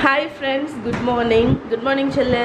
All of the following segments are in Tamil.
Hi friends good morning good morning செல்லு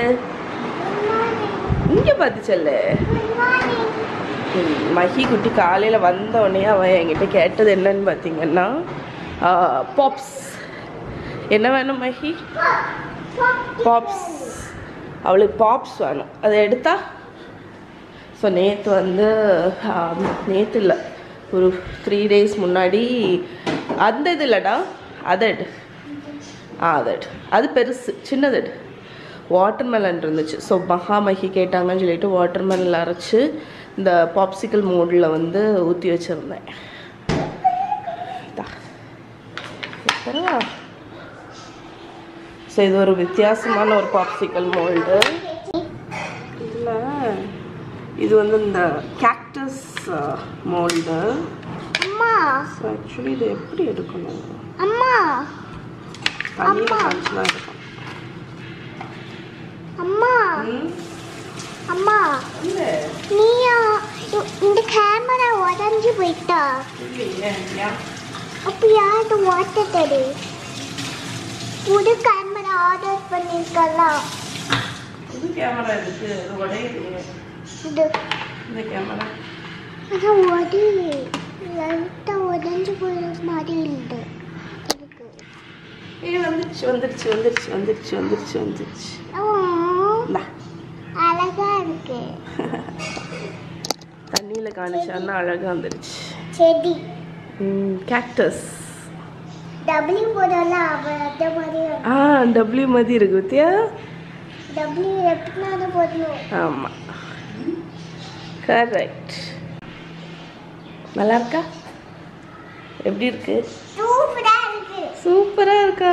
இங்கே பார்த்து செல்லு ம், மஹி குட்டி காலையில் வந்தோடனே அவன் என்கிட்ட கேட்டது என்னன்னு பார்த்தீங்கன்னா பாப்ஸ் என்ன வேணும் மஹி பாப்ஸ் அவளுக்கு பாப்ஸ் வேணும் அதை எடுத்தா ஸோ நேற்று வந்து நேற்று இல்லை ஒரு த்ரீ டேஸ் முன்னாடி அந்த இது இல்லைடா அதை எடு ஆ அதை எடு அது பெருசு சின்னது எடு வாட்டர்மெலன் இருந்துச்சு ஸோ மகாமகி கேட்டாங்கன்னு சொல்லிட்டு வாட்டர்மெலன் அரைச்சி இந்த பாப்சிக்கல் மோடில் வந்து ஊற்றி வச்சுருந்தேன் ஸோ இது ஒரு வித்தியாசமான ஒரு பாப்சிக்கல் மோல்டு இல்லை இது வந்து இந்த கேக்டஸ் மோல்டு அம்மா ஸோ ஆக்சுவலி இது எப்படி எடுக்கணும் அம்மா தண்ணியில் காய்ச்சலா இருக்கும் அம்மா ம் அம்மா இல்லை நீயா இ- இந்த கேமரா உடஞ்சி போயிட்டா இல்லையே ஏன் அப்போ யார் வாட்டர் தரு புது கேமரா ஆர்டர் பண்ணிருக்கலாம் புது கேமரா இருக்கு அது உடையுது இது இந்த கேமரா ஆனால் உடனே லைட்டாக உடஞ்சி போயிட மாதிரி இல்லை இருக்கு ஏ வந்துருச்சு வந்துருச்சு வந்துருச்சு வந்துருச்சு வந்துருச்சு வந்துருச்சு ஆ, இந்தா அழகா இருக்கு தண்ணியில் காணிச்சான்னா அழகாக வந்துருச்சு செடி கேக்டஸ் டபிள்யூ போடலாம் அவன் அந்த மாதிரி ஆ டபிள்யூ மாதிரி இருக்கு பத்தியா டபிள்யூ எப்படினாலும் போடணும் ஆமாம் கரெக்ட் நல்லா இருக்கா எப்படி இருக்கு சூப்பரா இருக்கு சூப்பராக இருக்கா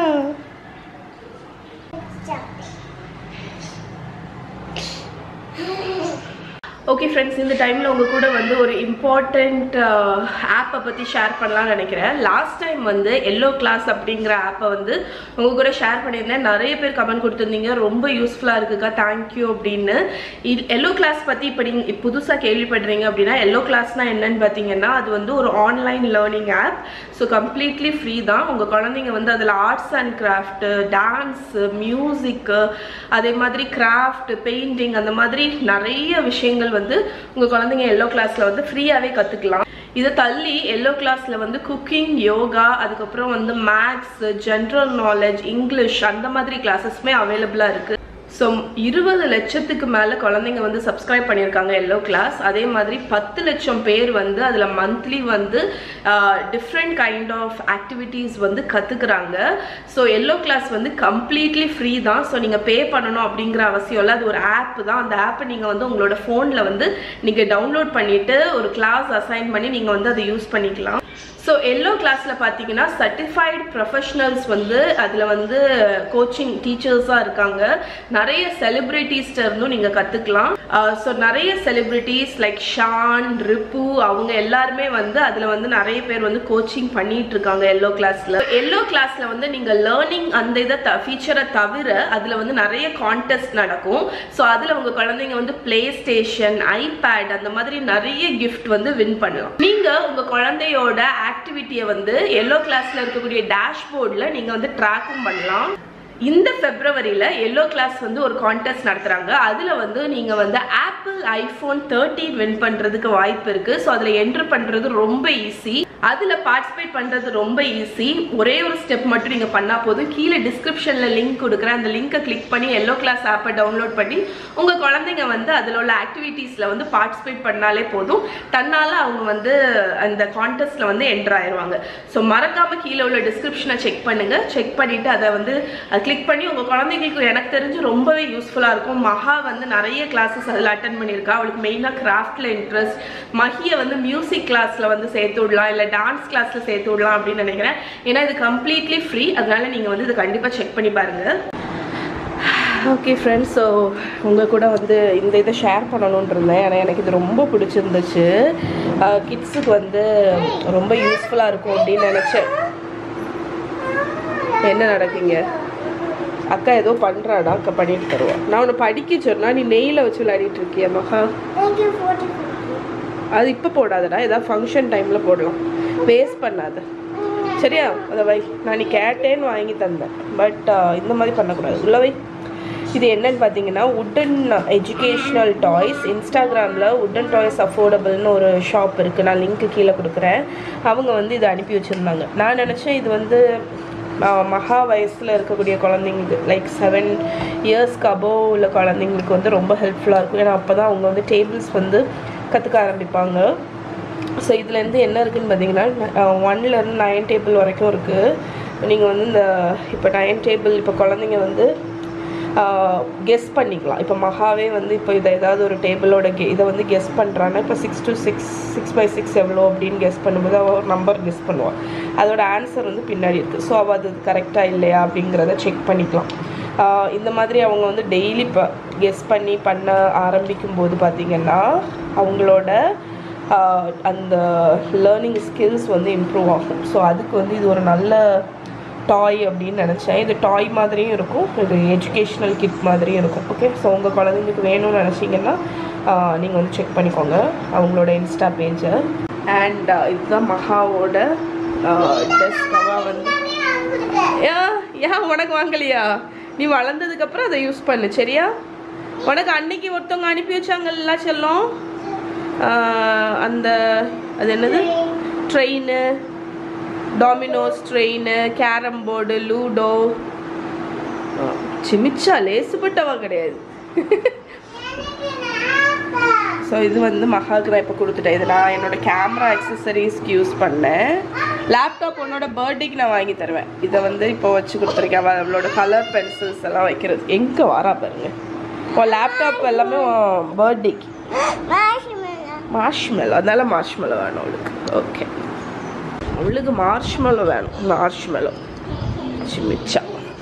ஓகே ஃப்ரெண்ட்ஸ் இந்த டைமில் உங்கள் கூட வந்து ஒரு இம்பார்ட்டண்ட் ஆப்பை பற்றி ஷேர் பண்ணலாம்னு நினைக்கிறேன் லாஸ்ட் டைம் வந்து எல்லோ கிளாஸ் அப்படிங்கிற ஆப்பை வந்து உங்கள் கூட ஷேர் பண்ணியிருந்தேன் நிறைய பேர் கமெண்ட் கொடுத்துருந்தீங்க ரொம்ப யூஸ்ஃபுல்லாக இருக்குக்கா தேங்க்யூ அப்படின்னு எல்லோ கிளாஸ் பற்றி இப்போ நீங்கள் புதுசாக கேள்விப்படுறீங்க அப்படின்னா எல்லோ கிளாஸ்னால் என்னன்னு பார்த்தீங்கன்னா அது வந்து ஒரு online learning app so completely free தான் உங்கள் குழந்தைங்க வந்து அதில் arts and craft dance music அதே மாதிரி கிராஃப்ட் பெயிண்டிங் அந்த மாதிரி நிறைய விஷயங்கள் வந்து உங்கள் குழந்தைங்க எல்லோ கிளாஸில் வந்து ஃப்ரீயாகவே கற்றுக்கலாம் இதை தள்ளி எல்லோ கிளாஸில் வந்து குக்கிங் யோகா அதுக்கப்புறம் வந்து மேக்ஸ் ஜென்ரல் நாலேஜ் இங்கிலீஷ் அந்த மாதிரி கிளாஸஸ்மே அவைலபிளாக இருக்குது ஸோ இருபது லட்சத்துக்கு மேலே குழந்தைங்க வந்து சப்ஸ்கிரைப் பண்ணியிருக்காங்க எல்லோ கிளாஸ் அதே மாதிரி பத்து லட்சம் பேர் வந்து அதில் மந்த்லி வந்து டிஃப்ரெண்ட் கைண்ட் ஆஃப் ஆக்டிவிட்டீஸ் வந்து கற்றுக்குறாங்க ஸோ எல்லோ கிளாஸ் வந்து கம்ப்ளீட்லி ஃப்ரீ தான் ஸோ நீங்கள் பே பண்ணணும் அப்படிங்கிற அவசியம் இல்லை அது ஒரு ஆப் தான் அந்த ஆப்பை நீங்கள் வந்து உங்களோட ஃபோனில் வந்து நீங்கள் டவுன்லோட் பண்ணிவிட்டு ஒரு கிளாஸ் அசைன் பண்ணி நீங்கள் வந்து அதை யூஸ் பண்ணிக்கலாம் ஸோ எல்லோ கிளாஸில் பார்த்தீங்கன்னா சர்டிஃபைடு ப்ரொஃபஷனல்ஸ் வந்து அதில் வந்து கோச்சிங் டீச்சர்ஸாக இருக்காங்க நிறைய செலிப்ரிட்டிஸ்ட இருந்தும் நீங்கள் கற்றுக்கலாம் ஸோ நிறைய செலிப்ரிட்டிஸ் லைக் ஷான் ரிப்பு அவங்க எல்லாருமே வந்து அதில் வந்து நிறைய பேர் வந்து கோச்சிங் பண்ணிட்டு இருக்காங்க எல்லோ கிளாஸில் எல்லோ கிளாஸில் வந்து நீங்கள் லேர்னிங் அந்த இதை த ஃபீச்சரை தவிர அதில் வந்து நிறைய கான்டெஸ்ட் நடக்கும் ஸோ அதில் உங்கள் குழந்தைங்க வந்து ப்ளே ஸ்டேஷன் ஐபேட் அந்த மாதிரி நிறைய கிஃப்ட் வந்து வின் பண்ணலாம் நீங்கள் உங்கள் குழந்தையோட ஆக்டிவிட்டியை வந்து எல்லோ கிளாஸில் இருக்கக்கூடிய டேஷ்போர்டில் நீங்கள் வந்து ட்ராக்கும் பண்ணலாம் இந்த ஃபெப்ரவரியில் எல்லோ கிளாஸ் வந்து ஒரு கான்டெஸ்ட் நடத்துகிறாங்க அதில் வந்து நீங்கள் வந்து ஆப்பிள் ஐஃபோன் தேர்ட்டீன் வின் பண்ணுறதுக்கு வாய்ப்பு இருக்குது ஸோ அதில் என்ட்ரு பண்ணுறது ரொம்ப ஈஸி அதில் பார்ட்டிசிபேட் பண்ணுறது ரொம்ப ஈஸி ஒரே ஒரு ஸ்டெப் மட்டும் நீங்கள் பண்ணால் போதும் கீழே டிஸ்கிரிப்ஷனில் லிங்க் கொடுக்குறேன் அந்த லிங்கை கிளிக் பண்ணி எல்லோ கிளாஸ் ஆப்பை டவுன்லோட் பண்ணி உங்கள் குழந்தைங்க வந்து அதில் உள்ள ஆக்டிவிட்டீஸில் வந்து பார்ட்டிசிபேட் பண்ணாலே போதும் தன்னால் அவங்க வந்து அந்த கான்டெஸ்ட்டில் வந்து என்ட்ரு ஆயிடுவாங்க ஸோ மறக்காமல் கீழே உள்ள டிஸ்கிரிப்ஷனை செக் பண்ணுங்கள் செக் பண்ணிவிட்டு அதை வந்து கிளிக் பண்ணி உங்கள் குழந்தைங்களுக்கு எனக்கு தெரிஞ்சு ரொம்பவே யூஸ்ஃபுல்லாக இருக்கும் மகா வந்து நிறைய கிளாஸஸ் அதில் அட்டன் பண்ணியிருக்கா அவளுக்கு மெயினாக கிராஃப்டில் இன்ட்ரெஸ்ட் மஹியை வந்து மியூசிக் கிளாஸில் வந்து சேர்த்து விடலாம் இல்லை டான்ஸ் கிளாஸில் சேர்த்து விடலாம் அப்படின்னு நினைக்கிறேன் ஏன்னா இது கம்ப்ளீட்லி ஃப்ரீ அதனால நீங்கள் வந்து இதை கண்டிப்பாக செக் பண்ணி பாருங்கள் ஓகே ஃப்ரெண்ட்ஸ் ஸோ உங்கள் கூட வந்து இந்த இதை ஷேர் பண்ணணும்னு இருந்தேன் ஏன்னா எனக்கு இது ரொம்ப பிடிச்சிருந்துச்சு கிட்ஸுக்கு வந்து ரொம்ப யூஸ்ஃபுல்லாக இருக்கும் அப்படின்னு நினச்சேன் என்ன நடக்குங்க அக்கா ஏதோ பண்ணுறாடா அக்கா பண்ணிட்டு தருவா நான் உன்னை படிக்க சொன்னா நீ நெய்யில் வச்சு விளையாடிட்டு இருக்கிய மகா தேங்க்யூ போட்டு அது இப்போ போடாதடா ஏதாவது ஃபங்க்ஷன் டைமில் போடலாம் வேஸ்ட் பண்ணாத ம், சரியா அதை வை நான் நீ கேட்டேன்னு வாங்கி தந்தேன் பட் இந்த மாதிரி பண்ணக்கூடாது உள்ள வை இது என்னன்னு பார்த்தீங்கன்னா உட்டன் எஜுகேஷ்னல் டாய்ஸ் இன்ஸ்டாகிராமில் உட்டன் டாய்ஸ் அஃபோர்டபுள்னு ஒரு ஷாப் இருக்குது நான் லிங்க்கு கீழே கொடுக்குறேன் அவங்க வந்து இதை அனுப்பி வச்சுருந்தாங்க நான் நினச்சேன் இது வந்து ஆஹ், மகா வயசில் இருக்கக்கூடிய குழந்தைங்களுக்கு லைக் செவன் இயர்ஸ்க்கு அபோவ் உள்ள குழந்தைங்களுக்கு வந்து ரொம்ப ஹெல்ப்ஃபுல்லாக இருக்கும் ஏன்னா அப்போ தான் அவங்க வந்து டேபிள்ஸ் வந்து கற்றுக்க ஆரம்பிப்பாங்க ஸோ இதுலேருந்து என்ன இருக்குன்னு பார்த்தீங்கன்னா ஒன்லேருந்து நைன் டேபிள் வரைக்கும் இருக்குது நீங்கள் வந்து இந்த இப்போ நைன் டேபிள் இப்போ குழந்தைங்க வந்து கெஸ் பண்ணிக்கலாம் இப்போ மகாவே வந்து இப்போ இதை ஏதாவது ஒரு டேபிளோட கெ இதை வந்து கெஸ் பண்ணுறான்னா இப்போ six to six six by six எவ்வளோ அப்படின்னு கெஸ் பண்ணும்போது அவள் ஒரு நம்பர் கெஸ் பண்ணுவாள் அதோட ஆன்சர் வந்து பின்னாடி இருக்குது ஸோ அவள் அது கரெக்டாக இல்லையா அப்படிங்கிறத செக் பண்ணிக்கலாம் ஆஹ் இந்த மாதிரி அவங்க வந்து டெய்லி இப்போ கெஸ் பண்ணி பண்ண ஆரம்பிக்கும் போது பார்த்திங்கன்னா அவங்களோட ஆஹ் அந்த லேர்னிங் ஸ்கில்ஸ் வந்து இம்ப்ரூவ் ஆகும் ஸோ அதுக்கு வந்து இது ஒரு நல்ல டாய் அப்படின்னு நினச்சேன் இது டாய் மாதிரியும் இருக்கும் இது எஜுகேஷ்னல் கிட் மாதிரியும் இருக்கும் ஓகே ஸோ உங்கள் குழந்தைங்களுக்கு வேணும்னு நினச்சிங்கன்னா நீங்கள் வந்து செக் பண்ணிக்கோங்க அவங்களோட இன்ஸ்டா பேஜை அண்ட் இதுதான் மகாவோட டெஸ்க் அவ வந்து ஏன் ஏன் உனக்கு வாங்கலையா நீ வளர்ந்ததுக்கப்புறம் அதை யூஸ் பண்ணு சரியா உனக்கு அன்னைக்கு ஒருத்தவங்க அனுப்பி வச்சாங்கல்ல செல்லம் ஆஹ் அந்த அது என்னது train dominoes train carrom board ludo சிமிச்சா லேசுப்பட்டவா கிடையாது ஸோ இது வந்து மகாக்கு நான் இப்போ கொடுத்துட்டேன் இது நான் என்னோட கேமரா அக்சசரிஸ்க்கு யூஸ் பண்ணேன் லேப்டாப் உன்னோட பர்த்டேக்கு நான் வாங்கி தருவேன் இதை வந்து இப்போ வச்சு கொடுத்துருக்கேன் அவ அவளோட கலர் பென்சில்ஸ் எல்லாம் வைக்கிறது எங்கே வரா பாருங்க இப்போ லேப்டாப் எல்லாமே பர்த்டேக்கு மார்ஷ்மெலோ அதனால மார்ஷ்மெலோ வேணும் அவளுக்கு ஓகே அவளுக்கு மார்ஷ்மெலோ வேணும் மார்ஷ்மெலோ மிச்சா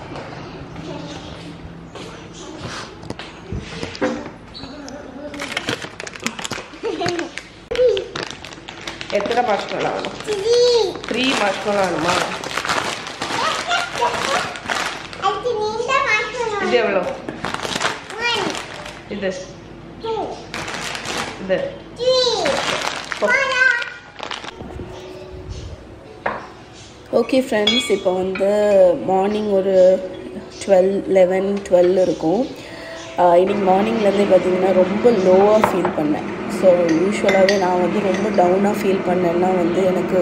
எத்தனை மார்ஷ்மெலோ வேணும் த்ரீ மார்ஷ்மெலோ வேணுமா இது எவ்வளோ இது இது ஓகே ஃப்ரெண்ட்ஸ் இப்போ வந்து மார்னிங் ஒரு டுவெல் லெவன் டுவெல் இருக்கும் ஆஹ் இன்னைக்கு மார்னிங்லேருந்தே பார்த்தீங்கன்னா ரொம்ப லோவாக ஃபீல் பண்ணேன் ஸோ யூஸ்வலாகவே நான் வந்து ரொம்ப டவுனாக ஃபீல் பண்ணேன்னா வந்து எனக்கு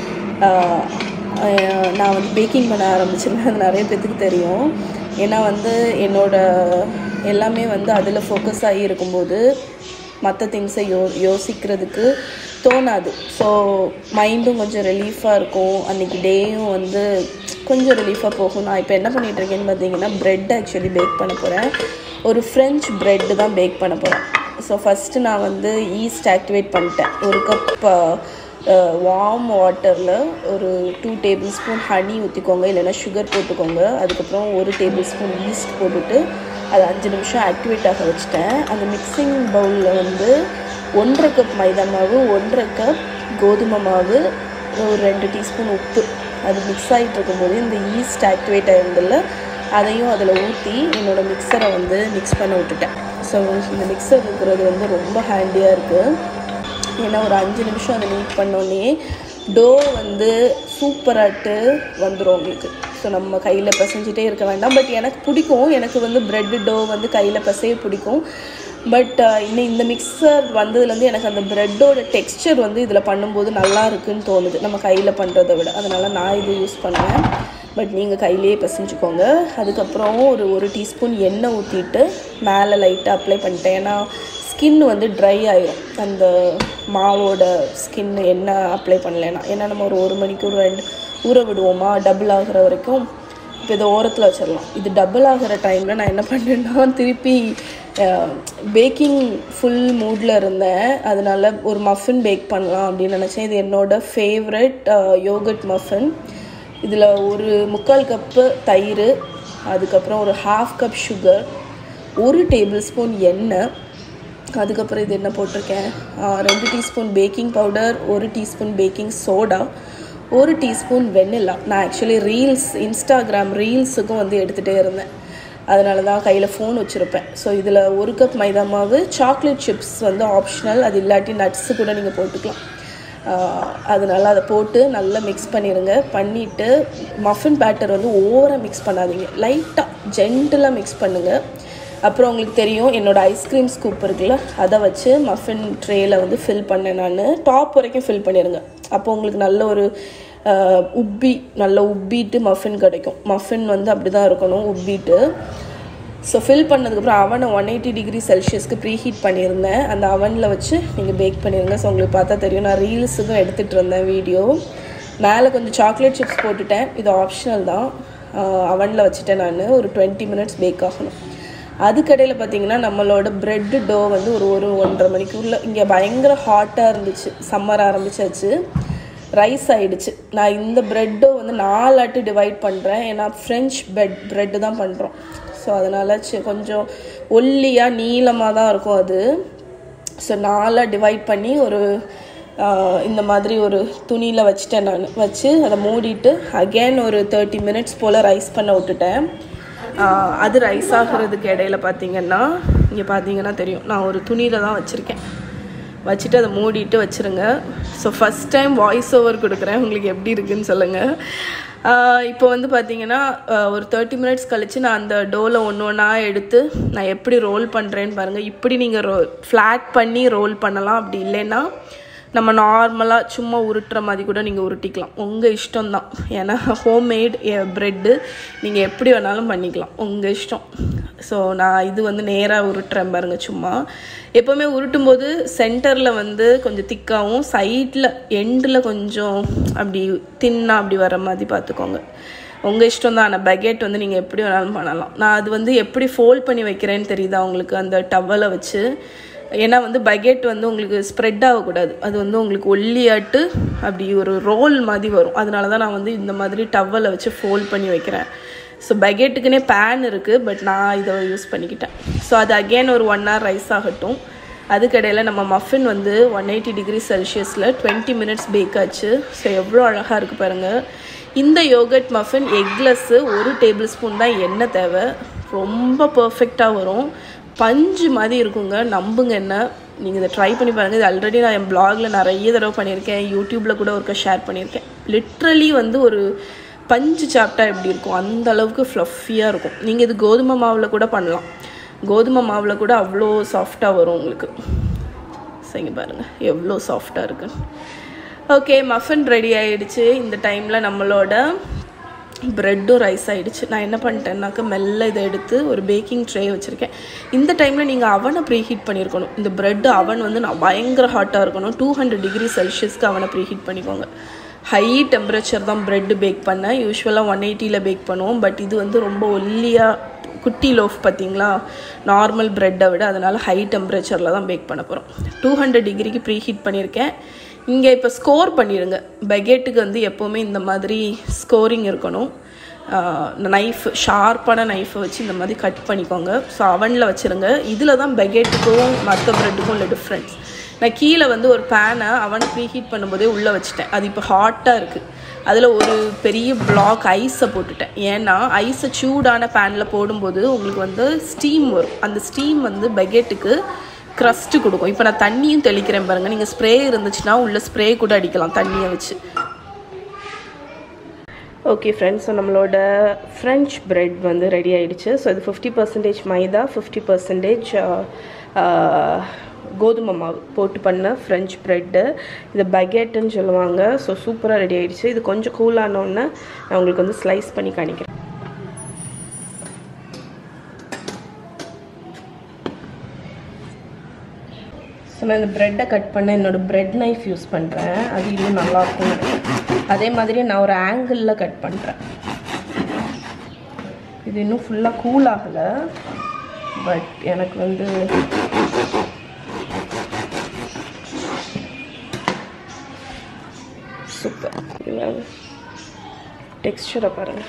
ஆஹ் ஆஹ் நான் வந்து பேக்கிங் பண்ண ஆரம்பிச்சிருந்தேன் அது நிறைய பேத்துக்கு தெரியும் ஏன்னா வந்து என்னோட எல்லாமே வந்து அதில் ஃபோக்கஸ் ஆகி இருக்கும்போது மற்ற திங்ஸை யோ யோசிக்கிறதுக்கு தோணாது ஸோ மைண்டும் கொஞ்சம் ரிலீஃபாக இருக்கும் அன்றைக்கி டேயும் வந்து கொஞ்சம் ரிலீஃபாக போகும் நான் இப்போ என்ன பண்ணிட்டு இருக்கேன்னு பார்த்தீங்கன்னா ப்ரெட் ஆக்சுவலி பேக் பண்ண போகிறேன் ஒரு ஃப்ரெஞ்ச் ப்ரெட்டு தான் பேக் பண்ண போகிறேன் ஸோ ஃபஸ்ட்டு நான் வந்து ஈஸ்ட் ஆக்டிவேட் பண்ணிட்டேன் ஒரு கப் வார்ம் வாட்டரில் ஒரு டூ டேபிள் ஸ்பூன் ஹனி ஊற்றிக்கோங்க இல்லைன்னா சுகர் போட்டுக்கோங்க அதுக்கப்புறம் ஒரு டேபிள் ஸ்பூன் ஈஸ்ட் போட்டுட்டு அது அஞ்சு நிமிஷம் ஆக்டிவேட் ஆக வச்சுட்டேன் அந்த மிக்சிங் பவுலில் வந்து ஒன்றரை கப் மைதா மாவு ஒன்றரை கப் கோதுமை மாவு ஒரு ரெண்டு டீஸ்பூன் உப்பு அது மிக்ஸ் ஆகிட்டு இருக்கும்போது இந்த ஈஸ்ட் ஆக்டிவேட் ஆயிருந்ததில்ல அதையும் அதில் ஊற்றி என்னோடய மிக்சரை வந்து மிக்ஸ் பண்ண விட்டுட்டேன் ஸோ இந்த மிக்சர் இருக்கிறது வந்து ரொம்ப ஹேண்டியாக இருக்குது ஏன்னா ஒரு அஞ்சு நிமிஷம் அதை நீட் பண்ணோன்னே டோ வந்து சூப்பராட்டு வந்துடும் உங்களுக்கு ஸோ நம்ம கையில் பிசைஞ்சிட்டே இருக்க வேண்டாம் பட் எனக்கு பிடிக்கும் எனக்கு வந்து ப்ரெட்டு டோ வந்து கையில் பிசைய பிடிக்கும் பட் இன்னும் இந்த மிக்சர் வந்ததுலேருந்து எனக்கு அந்த ப்ரெட்டோட டெக்ஸ்சர் வந்து இதில் பண்ணும்போது நல்லா இருக்குன்னு தோணுது நம்ம கையில் பண்ணுறதை விட அதனால் நான் இது யூஸ் பண்ணுவேன் பட் நீங்கள் கையிலேயே பிசைஞ்சுக்கோங்க அதுக்கப்புறம் ஒரு ஒரு டீஸ்பூன் எண்ணெய் ஊற்றிட்டு மேலே லைட்டாக அப்ளை பண்ணிட்டேன் ஏன்னா ஸ்கின் வந்து ட்ரை ஆயிரும் அந்த மாவோட ஸ்கின் எண்ணெய் அப்ளை பண்ணலைன்னா ஏன்னா நம்ம ஒரு ஒரு மணிக்கு ஒரு ரெண்டு ஊற விடுவோமா டபுள் ஆகிற வரைக்கும் இப்போ இதை ஓரத்தில் வச்சிடலாம் இது டபுள் ஆகிற டைமில் நான் என்ன பண்ணேன்னா திருப்பி பேக்கிங் ஃபுல் மூடில் இருந்தேன் அதனால ஒரு மஃபின் பேக் பண்ணலாம் அப்படின்னு நினச்சேன் இது என்னோட ஃபேவரட் யோகட் மஃபின் இதில் ஒரு முக்கால் கப்பு தயிர் அதுக்கப்புறம் ஒரு ஹாஃப் கப் சுகர் ஒரு டேபிள் ஸ்பூன் எண்ணெய் அதுக்கப்புறம் இது என்ன போட்டிருக்கேன் ஆ, ரெண்டு டீஸ்பூன் பேக்கிங் பவுடர் ஒரு டீஸ்பூன் பேக்கிங் சோடா ஒரு டீஸ்பூன் வெண்ணிலா நான் ஆக்சுவலி ரீல்ஸ் இன்ஸ்டாகிராம் ரீல்ஸுக்கும் வந்து எடுத்துகிட்டே இருந்தேன் அதனால தான் கையில் ஃபோன் வச்சுருப்பேன் ஸோ இதில் ஒரு கப் மைதா மாவு சாக்லேட் சிப்ஸ் வந்து ஆப்ஷனல் அது இல்லாட்டி நட்ஸு கூட நீங்கள் போட்டுக்கலாம் அதனால் அதை போட்டு நல்லா மிக்ஸ் பண்ணிடுங்க பண்ணிவிட்டு மஃபின் பேட்டர் வந்து ஓவராக மிக்ஸ் பண்ணாதீங்க லைட்டாக ஜென்டலாக மிக்ஸ் பண்ணுங்கள் அப்புறம் உங்களுக்கு தெரியும் என்னோடய ஐஸ்கிரீம் ஸ்கூப் இருக்குல்ல அதை வச்சு மஃபின் ட்ரேயில் வந்து ஃபில் பண்ணேன் நான் டாப் வரைக்கும் ஃபில் பண்ணிடுங்க அப்போ உங்களுக்கு நல்ல ஒரு ஆஹ், உப்பி நல்ல உப்பிட்டு மஃபின் கிடைக்கும் மஃபின் வந்து அப்படி தான் இருக்கணும் உப்பிட்டு ஸோ ஃபில் பண்ணதுக்கப்புறம் அவனை ஒன் எயிட்டி டிகிரி செல்சியஸ்க்கு ப்ரீ ஹீட் பண்ணியிருந்தேன் அந்த அவனில் வச்சு நீங்கள் பேக் பண்ணிடுங்க ஸோ உங்களுக்கு பார்த்தா தெரியும் நான் ரீல்ஸுக்கும் எடுத்துகிட்டு இருந்தேன் வீடியோ மேலே கொஞ்சம் சாக்லேட் சிப்ஸ் போட்டுட்டேன் இது ஆப்ஷனல் தான் அவனில் வச்சுட்டேன் நான் ஒரு டுவெண்ட்டி மினிட்ஸ் பேக் ஆகணும் அதுக்கடையில் பார்த்தீங்கன்னா நம்மளோட பிரெட்டு டோ வந்து ஒரு ஒரு ஒன்றரை மணிக்குள்ள இங்கே பயங்கர ஹாட்டாக இருந்துச்சு சம்மர் ஆரம்பிச்சாச்சு ரைஸ் ஆயிடுச்சு நான் இந்த ப்ரெட்டை வந்து நாலாட்டு டிவைட் பண்ணுறேன் ஏன்னா ஃப்ரெஞ்ச் பெட் ப்ரெட்டு தான் பண்ணுறோம் ஸோ அதனால் கொஞ்சம் ஒல்லியாக நீளமாக தான் இருக்கும் அது ஸோ நாலாக டிவைட் பண்ணி ஒரு ஆஹ், இந்த மாதிரி ஒரு துணியில் வச்சுட்டேன் நான் வச்சு அதை மூடிட்டு அகெயின் ஒரு தேர்ட்டி மினிட்ஸ் போல் ரைஸ் பண்ண விட்டுட்டேன் ஆஹ், அது ரைஸ் ஆகிறதுக்கு இடையில பார்த்தீங்கன்னா இங்கே பார்த்தீங்கன்னா தெரியும் நான் ஒரு துணியில் தான் வச்சுருக்கேன் வச்சுட்டு அதை மூடிட்டு வச்சுருங்க so first time voice over கொடுக்குறேன் உங்களுக்கு எப்படி இருக்குன்னு சொல்லுங்கள் இப்போ வந்து பார்த்தீங்கன்னா ஆஹ் ஒரு தேர்ட்டி மினிட்ஸ் கழித்து நான் அந்த டோவில் ஒன்று ஒன்றா எடுத்து நான் எப்படி ரோல் பண்ணுறேன்னு பாருங்கள் இப்படி நீங்கள் ரோ ஃப்ளாட் பண்ணி ரோல் பண்ணலாம் அப்படி இல்லைன்னா நம்ம நார்மலாக சும்மா உருட்டுற மாதிரி கூட நீங்கள் உருட்டிக்கலாம் உங்கள் இஷ்டம்தான் ஏன்னா ஹோம்மேட் ப்ரெட்டு நீங்கள் எப்படி வேணாலும் பண்ணிக்கலாம் உங்கள் இஷ்டம் ஸோ நான் இது வந்து நேராக உருட்டுறேன் பாருங்க சும்மா எப்போவுமே உருட்டும் போது சென்டரில் வந்து கொஞ்சம் திக்காகவும் சைடில் எண்டில் கொஞ்சம் அப்படி தின்னா அப்படி வர மாதிரி பார்த்துக்கோங்க உங்கள் இஷ்டம் தான் ஆனால் பக்கெட் வந்து நீங்கள் எப்படி வேணாலும் பண்ணலாம் நான் அது வந்து எப்படி ஃபோல்ட் பண்ணி வைக்கிறேன்னு தெரியுதா உங்களுக்கு அந்த டவலை வச்சு ஏன்னா வந்து பக்கெட் வந்து உங்களுக்கு ஸ்ப்ரெட் ஆகக்கூடாது அது வந்து உங்களுக்கு ஒல்லியாட்டு அப்படி ஒரு ரோல் மாதிரி வரும் அதனால தான் நான் வந்து இந்த மாதிரி டவலை வச்சு ஃபோல்ட் பண்ணி வைக்கிறேன் ஸோ பக்கெட்டுக்குனே பேன் இருக்குது பட் நான் இதை யூஸ் பண்ணிக்கிட்டேன் ஸோ அது அகெயின் ஒரு ஒன் ஹவர் ரைஸ் ஆகட்டும் அதுக்கடையில் நம்ம மஃபின் வந்து ஒன் எயிட்டி டிகிரி செல்சியஸில் டுவெண்ட்டி மினிட்ஸ் பேக் ஆச்சு ஸோ எவ்வளோ அழகாக இருக்குது பாருங்கள் இந்த யோகட் மஃபின் எக்லெஸ்ஸு ஒரு டேபிள் ஸ்பூன் தான் எண்ணெய் தேவை ரொம்ப பர்ஃபெக்டாக வரும் பஞ்சு மாதிரி இருக்குங்க நம்புங்க என்ன நீங்கள் இதை ட்ரை பண்ணி பாருங்கள் இது ஆல்ரெடி நான் என் பிளாகில் நிறைய தடவை பண்ணியிருக்கேன் யூடியூப்பில் கூட ஒருக்க ஷேர் பண்ணியிருக்கேன் லிட்ரலி வந்து ஒரு பஞ்சு சாப்பிட்டா எப்படி இருக்கும் அந்த அளவுக்கு ஃப்ளஃபியாக இருக்கும் நீங்கள் இது கோதுமை மாவில் கூட பண்ணலாம் கோதுமை மாவில் கூட அவ்வளோ சாஃப்டாக வரும் உங்களுக்கு சரிங்க பாருங்கள் எவ்வளோ சாஃப்டாக இருக்குன்னு ஓகே மஃபன் ரெடி ஆயிடுச்சு இந்த டைமில் நம்மளோட ப்ரெட்டும் ரைஸ் ஆயிடுச்சு நான் என்ன பண்ணிட்டேன்னாக்கா மெல்ல இதை எடுத்து ஒரு பேக்கிங் ட்ரே வச்சுருக்கேன் இந்த டைமில் நீங்கள் அவனை ப்ரீஹீட் பண்ணியிருக்கணும் இந்த ப்ரெட் அவன் வந்து நான் பயங்கர ஹாட்டாக இருக்கணும் டூ ஹண்ட்ரட் டிகிரி செல்சியஸ்க்கு அவனை ப்ரீஹீட் பண்ணிக்கோங்க ஹை டெம்பரேச்சர் தான் ப்ரெட் பேக் பண்ணேன் யூஸ்வலாக ஒன் எயிட்டியில் பேக் பண்ணுவோம் பட் இது வந்து ரொம்ப ஒல்லியாக குட்டி லோஃப் பார்த்தீங்களா நார்மல் ப்ரெட்டை விட அதனால் ஹை டெம்பரேச்சரில் தான் பேக் பண்ண போகிறோம் டூ ஹண்ட்ரட் டிகிரிக்கு ப்ரீ ஹீட் பண்ணியிருக்கேன் இங்கே இப்போ ஸ்கோர் பண்ணிடுங்க பகெட்டுக்கு வந்து எப்போவுமே இந்த மாதிரி ஸ்கோரிங் இருக்கணும் நைஃப் ஷார்ப்பான நைஃபை வச்சு இந்த மாதிரி கட் பண்ணிக்கோங்க ஸோ அவனில் வச்சுருங்க இதில் தான் பகெட்டுக்கும் மற்ற ப்ரெட்டுக்கும் உள்ள டிஃப்ரென்ஸ் நான் கீழே வந்து ஒரு பேனை அவனை ப்ரீ ஹீட் பண்ணும்போதே உள்ளே வச்சுட்டேன் அது இப்போ ஹாட்டாக இருக்குது அதில் ஒரு பெரிய பிளாக் ஐஸை போட்டுட்டேன் ஏன்னா ஐஸை சூடான பேனில் போடும்போது உங்களுக்கு வந்து ஸ்டீம் வரும் அந்த ஸ்டீம் வந்து பகெட்டுக்கு க்ரஸ்ட்டு கொடுக்கும் இப்போ நான் தண்ணியும் தெளிக்கிறேன் பாருங்கள் நீங்கள் ஸ்ப்ரே இருந்துச்சுன்னா உள்ள ஸ்ப்ரே கூட அடிக்கலாம் தண்ணியை வச்சு ஓகே ஃப்ரெண்ட்ஸ் ஸோ நம்மளோட ஃப்ரெஞ்ச் பிரெட் வந்து ரெடி ஆயிடுச்சு ஸோ இது fifty percentage maida fifty percentage கோதுமை மாவு போட்டு பண்ண ஃப்ரெஞ்ச் ப்ரெட்டு இது பகெட்டுன்னு சொல்லுவாங்க ஸோ சூப்பராக ரெடி ஆயிடுச்சு இது கொஞ்சம் கூலானோடனே நான் உங்களுக்கு வந்து ஸ்லைஸ் பண்ணி காணிக்கிறேன் ஸோ நான் இந்த ப்ரெட்டை கட் பண்ண என்னோட ப்ரெட் நைஃப் யூஸ் பண்ணுறேன் அது இன்னும் நல்லாயிருக்கும் அதே மாதிரி நான் ஒரு ஆங்கிளில் கட் பண்ணுறேன் இது இன்னும் ஃபுல்லாக கூல் ஆகலை பட் எனக்கு வந்து சூப்பர் டெக்ஸ்டரை பாருங்கள்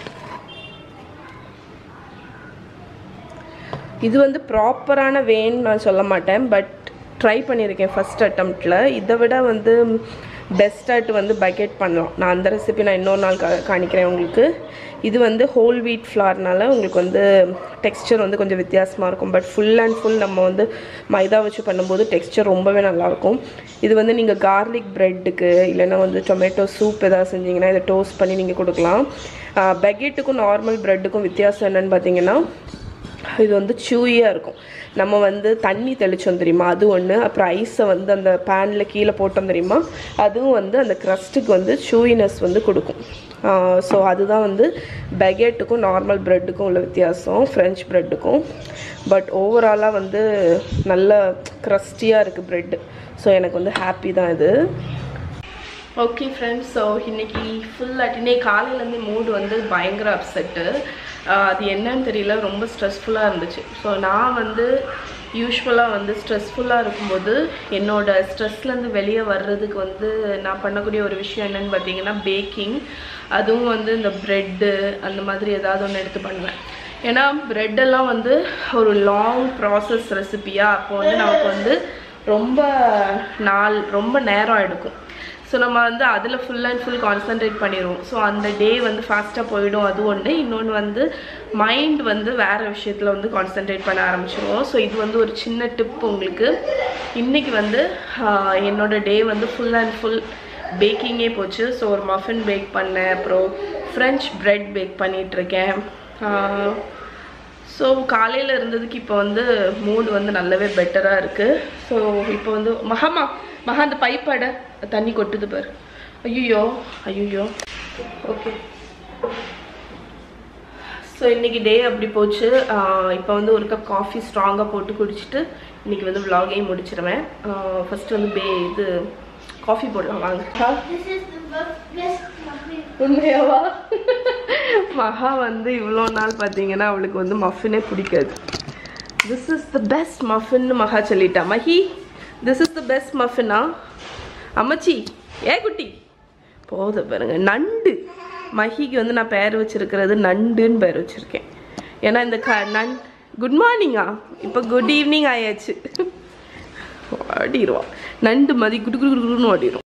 இது வந்து ப்ராப்பரான வேன்னு நான் சொல்ல மாட்டேன் பட் ட்ரை பண்ணியிருக்கேன் ஃபஸ்ட் அட்டம்ப்டில் இதை விட வந்து பெஸ்ட்டாட்டு வந்து பக்கெட் பண்ணலாம் நான் அந்த ரெசிபி நான் இன்னொரு நாள் கா காணிக்கிறேன் உங்களுக்கு இது வந்து ஹோல் வீட் ஃப்ளார்னால உங்களுக்கு வந்து டெக்ஸ்சர் வந்து கொஞ்சம் வித்தியாசமாக இருக்கும் பட் ஃபுல் அண்ட் ஃபுல் நம்ம வந்து மைதா வச்சு பண்ணும்போது டெக்ஸ்சர் ரொம்பவே நல்லாயிருக்கும் இது வந்து நீங்கள் கார்லிக் ப்ரெட்டுக்கு இல்லைன்னா வந்து டொமேட்டோ சூப் ஏதாவது செஞ்சீங்கன்னா இதை டோஸ்ட் பண்ணி நீங்கள் கொடுக்கலாம் பக்கெட்டுக்கும் நார்மல் ப்ரெட்டுக்கும் வித்தியாசம் என்னன்னு பார்த்தீங்கன்னா இது வந்து சூயாக இருக்கும் நம்ம வந்து தண்ணி தெளித்தோம் தெரியுமா அது ஒன்று அப்புறம் ஐஸை வந்து அந்த பேனில் கீழே போட்டோம் தெரியுமா அதுவும் வந்து அந்த க்ரஸ்ட்டுக்கு வந்து சூயினஸ் வந்து கொடுக்கும் ஸோ அதுதான் வந்து பகெட்டுக்கும் நார்மல் ப்ரெட்டுக்கும் உள்ள வித்தியாசம் ஃப்ரெஞ்ச் ப்ரெட்டுக்கும் பட் ஓவராலாக வந்து நல்ல க்ரஸ்டியாக இருக்குது ப்ரெட்டு ஸோ எனக்கு வந்து ஹாப்பி தான் இது ஓகே ஃப்ரெண்ட்ஸ் ஸோ இன்னைக்கு ஃபுல் அட்டினே காலையிலேருந்து மூடு வந்து பயங்கர அப்செட்டு அது என்னன்னு தெரியல ரொம்ப ஸ்ட்ரெஸ்ஃபுல்லாக இருந்துச்சு ஸோ நான் வந்து யூஸ்வலாக வந்து ஸ்ட்ரெஸ்ஃபுல்லாக இருக்கும்போது என்னோட ஸ்ட்ரெஸ்லேருந்து வெளியே வர்றதுக்கு வந்து நான் பண்ணக்கூடிய ஒரு விஷயம் என்னன்னு பார்த்தீங்கன்னா பேக்கிங் அதுவும் வந்து இந்த ப்ரெட்டு அந்த மாதிரி ஏதாவது ஒன்று எடுத்து பண்ணுவேன் ஏன்னா ப்ரெட்டெல்லாம் வந்து ஒரு லாங் ப்ராசஸ் ரெசிபியாக அப்போ வந்து நமக்கு வந்து ரொம்ப நாள் ரொம்ப நேரம் எடுக்கும் ஸோ நம்ம வந்து அதில் ஃபுல் அண்ட் ஃபுல் கான்சென்ட்ரேட் பண்ணிடுவோம் ஸோ அந்த டே வந்து ஃபாஸ்ட்டாக போயிடும் அது ஒன்று இன்னொன்று வந்து மைண்ட் வந்து வேறு விஷயத்தில் வந்து கான்சென்ட்ரேட் பண்ண ஆரம்பிச்சிருவோம் ஸோ இது வந்து ஒரு சின்ன டிப் உங்களுக்கு இன்றைக்கி வந்து ஆஹ், என்னோட டே வந்து ஃபுல் அண்ட் ஃபுல் பேக்கிங்கே போச்சு ஸோ ஒரு மஃபின் பேக் பண்ணேன் அப்புறம் ஃப்ரெஞ்ச் பிரெட் பேக் பண்ணிகிட்ருக்கேன் ஸோ காலையில் இருந்ததுக்கு இப்போ வந்து மூடு வந்து நல்லாவே பெட்டராக இருக்குது ஸோ இப்போ வந்து மகாமா மகா அந்த பைப்பட தண்ணி கொட்டுது பாரு ஐயோ ஐயோ ஓகே ஸோ இன்னைக்கு டே அப்படி போச்சு இப்போ வந்து ஒரு கப் காஃபி ஸ்ட்ராங்காக போட்டு குடிச்சிட்டு இன்னைக்கு வந்து vlog-ஐயும் முடிச்சிருவேன் ஃபர்ஸ்ட் வந்து பே இது காஃபி போடலாம் வாங்க This is the best- best muffin. உண்மையாவா மகா வந்து இவ்வளோ நாள் பார்த்தீங்கன்னா அவளுக்கு வந்து மஃபினே பிடிக்காது திஸ் இஸ் த பெஸ்ட் மஃபின்னு மகா சொல்லிட்டா Mahi this is the best மஃபினா அம்மச்சி ஏ குட்டி போத பாருங்க நண்டு மஹிக்கு வந்து நான் பேர் வச்சிருக்கிறது நண்டுன்னு பேர் வச்சிருக்கேன் ஏன்னா இந்த க நன் குட் மார்னிங்கா இப்போ குட் ஈவினிங் ஆயாச்சு ஓடிடுவா நண்டு மதி குடு குடு குடுன்னு ஓடிடும்